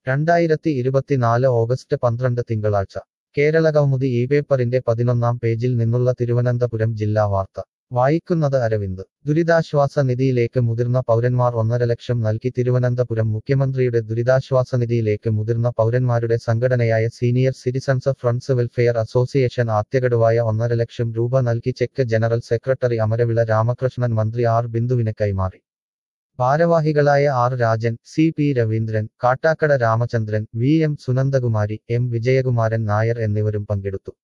രണ്ടായിരത്തി ഇരുപത്തിനാല് ഓഗസ്റ്റ് പന്ത്രണ്ട് തിങ്കളാഴ്ച കേരള കൗമുദി ഈ പേപ്പറിന്റെ പതിനൊന്നാം പേജിൽ നിന്നുള്ള തിരുവനന്തപുരം ജില്ലാ വാർത്ത വായിക്കുന്നത് അരവിന്ദ് ദുരിതാശ്വാസ നിധിയിലേക്ക് മുതിർന്ന പൗരന്മാർ ഒന്നര ലക്ഷം നൽകി തിരുവനന്തപുരം മുഖ്യമന്ത്രിയുടെ ദുരിതാശ്വാസ നിധിയിലേക്ക് മുതിർന്ന പൗരന്മാരുടെ സംഘടനയായ senior citizens friends welfare association ആദ്യഗഡുവായ ഒന്നര ലക്ഷം രൂപ നൽകി cheque general secretary Amaravila Ramakrishnan മന്ത്രി ആർ ബിന്ദുവിന് കൈമാറി ഭാരവാഹികളായ R Rajan C P Raveendran Kattakkada Ramachandran V M Sunandakumari M Vijayakumaran Nair എന്നിവരും പങ്കെടുത്തു